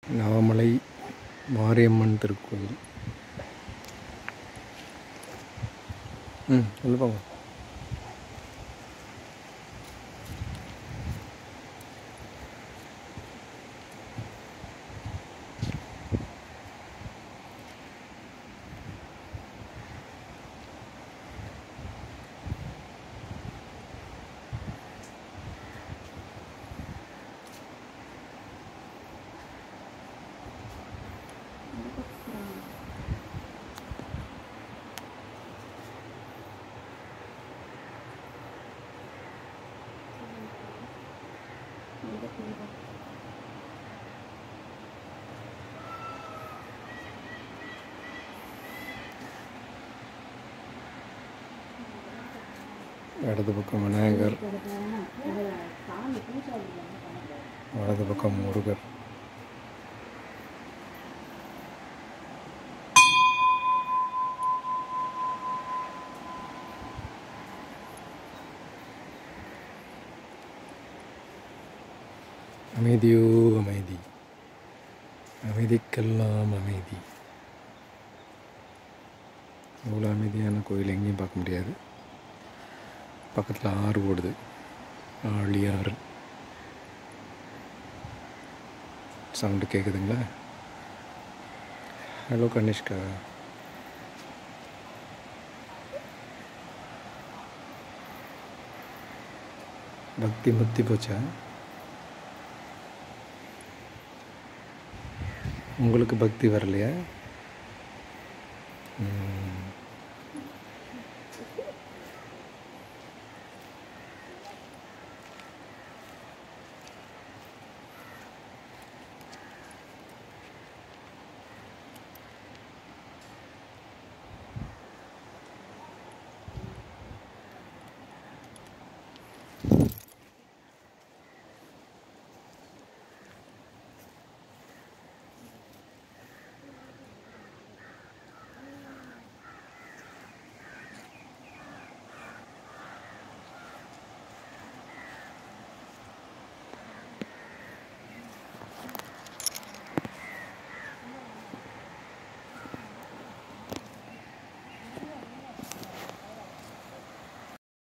நவமலை மாரியம்மன் திருக்கோயில் ம் உள்ள போங்க இடது பக்கம் விநாயகர் வலது பக்கம் முருகர் அமைதியோ அமைதி அமைதிக்கெல்லாம் அமைதி இவ்வளோ அமைதியான கோயில் எங்கேயும் பார்க்க முடியாது பக்கத்தில் ஆறு ஓடுது ஆழியாறு சவுண்டு கேட்குதுங்களா ஹலோ கனிஷ்கா பக்தி முத்தி போச்சா உங்களுக்கு பக்தி வரலையா